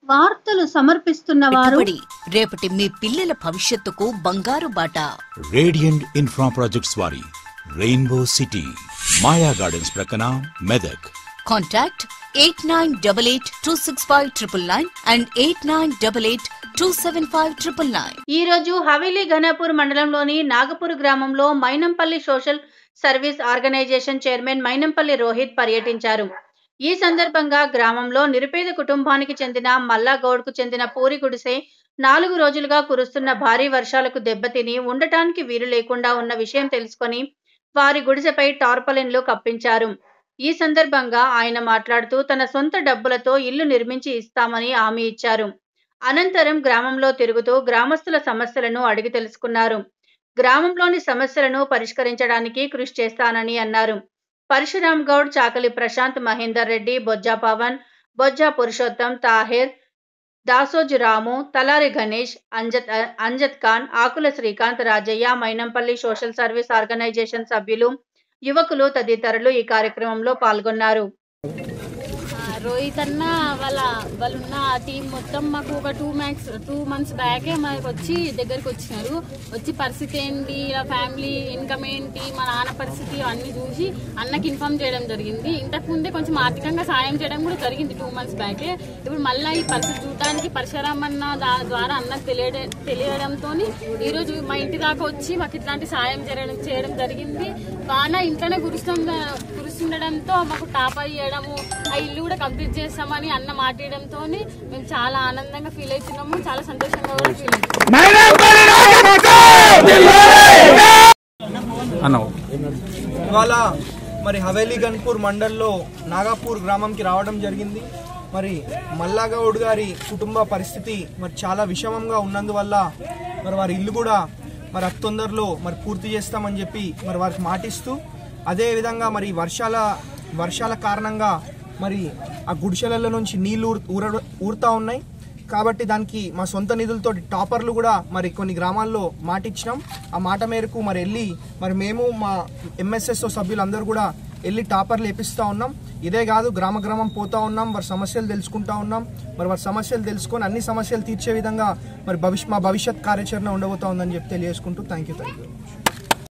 వార్తలు సమర్పిస్తున్న వారు పెట్టుబడి రేపటి మీ పిల్లల భవిష్యత్తుకు బంగారు బాట రేడియంట్ ఇన్ఫ్రా ప్రాజెక్ట్స్ వారి రెయిన్బో సిటీ మాయా గార్డెన్స్ ప్రక్కన Medak contact eight nine double eight two six five triple nine and eight nine double eight two seven five triple nine ఈ రోజు హవేలీ ఘనాపూర్ మండలంలోని నాగపూర్ గ్రామంలో Mynampally social service organisation chairman Mynampally Rohit పర్యటించారు ఈ సందర్భంగా గ్రామంలో నిరుపేద కుటుంబానికి చెందిన మల్లాగౌడ్కు చెందిన పూరి గుడిసె నాలుగు రోజులుగా కురుస్తున్న భారీ వర్షాలకు దెబ్బతిని ఉండటానికి వీలు లేకుండా ఉన్న విషయం తెలుసుకొని వారి గుడిసెపై టార్పలిన్లు కప్పించారు ఈ సందర్భంగా ఆయన మాట్లాడుతూ తన సొంత డబ్బులతో ఇల్లు నిర్మించి ఇస్తామని హామీ ఇచ్చారు అనంతరం గ్రామంలో తిరుగుతూ గ్రామస్తుల సమస్యలను అడిగి తెలుసుకున్నారు గ్రామంలోని సమస్యలను పరిష్కరించడానికి కృషి చేస్తానని అన్నారు Parashuram Goud Chakali Prashanth Mahender Reddy Bojja Pavan Bojja Purushottam Taher Dasoju Ramu Talari Ganesh Anjath Anjad Khan Akula Srikanth Rajaiah Mynampally social service organisation సభ్యులు యువకులు తదితరులు ఈ కార్యక్రమంలో పాల్గొన్నారు ఆ, రోహిత్ అన్న వాళ్ళ వాళ్ళు ఉన్న ఆ టీం మొత్తం మాకు ఒక టూ మ్యాక్స్ టూ మంత్స్ బ్యాకే మాకు వచ్చి దగ్గరికి వచ్చినారు వచ్చి పరిస్థితి ఏంటి ఇలా ఫ్యామిలీ ఇన్కమ్ ఏంటి మా నాన్న పరిస్థితి అన్ని చూసి అన్నకి ఇన్ఫార్మ్ చేయడం జరిగింది ఇంతకు ముందే కొంచెం ఆర్థికంగా సాయం చేయడం కూడా జరిగింది టూ మంత్స్ బ్యాకే ఇప్పుడు మళ్ళీ ఈ పరిస్థితి చూడడానికి పరశురామ్ అన్న దా- ద్వారా అన్నకు తెలియడ తెలియడంతో ఈరోజు మా ఇంటి దాకా వచ్చి మాకు ఇట్లాంటి సాయం చేయడం చేయడం జరిగింది వాన ఇంట్లోనే కురుస్తుండ కురుస్తుండడంతో మాకు టాప్ అయ్యడము ఆ ఇల్లు కూడా కంప్లీట్ చేస్తామని అన్న మాట్లాడడంతో మేము చాలా ఆనందంగా ఫీల్ అవుతున్నాము చాలా సంతోషంగా కూడా ఫీల్ అవుతున్నాము అన్నావు ఇవాళ మరి హవేలీ గన్పూర్ మండల్లో నాగాపూర్ గ్రామంకి రావడం జరిగింది మరి మల్లాగౌడ్ గారి కుటుంబ పరిస్థితి మరి చాలా విషమంగా ఉన్నందువల్ల మరి వారి ఇల్లు కూడా మరి అతి తొందరలో మరి పూర్తి చేస్తామని చెప్పి మరి వారికి మాటిస్తూ అదే విధంగా మరి వర్షాల వర్షాల కారణంగా మరి ఆ గుడిసెలలో నుంచి నీళ్లు ఊర ఊర- ఊరుతా ఉన్నాయి కాబట్టి దానికి మా సొంత నిధులతో టాపర్లు కూడా మరి కొన్ని గ్రామాల్లో మాట ఇచ్చినాం ఆ మాట మేరకు మరి వెళ్ళి మరి మేము మా ఎంఎస్ఎస్ఓ సభ్యులందరూ కూడా వెళ్ళి టాపర్లు వేపిస్తూ ఉన్నాం ఇదే కాదు గ్రామ గ్రామం పోతా ఉన్నాం వారి సమస్యలు తెలుసుకుంటా ఉన్నాం మరి వారి సమస్యలు తెలుసుకొని అన్ని సమస్యలు తీర్చే విధంగా మరి భవిష్య మా భవిష్యత్ కార్యాచరణ ఉండబోతా ఉందని చెప్పి తెలియజేసుకుంటూ థ్యాంక్ యూ థ్యాంక్ యూ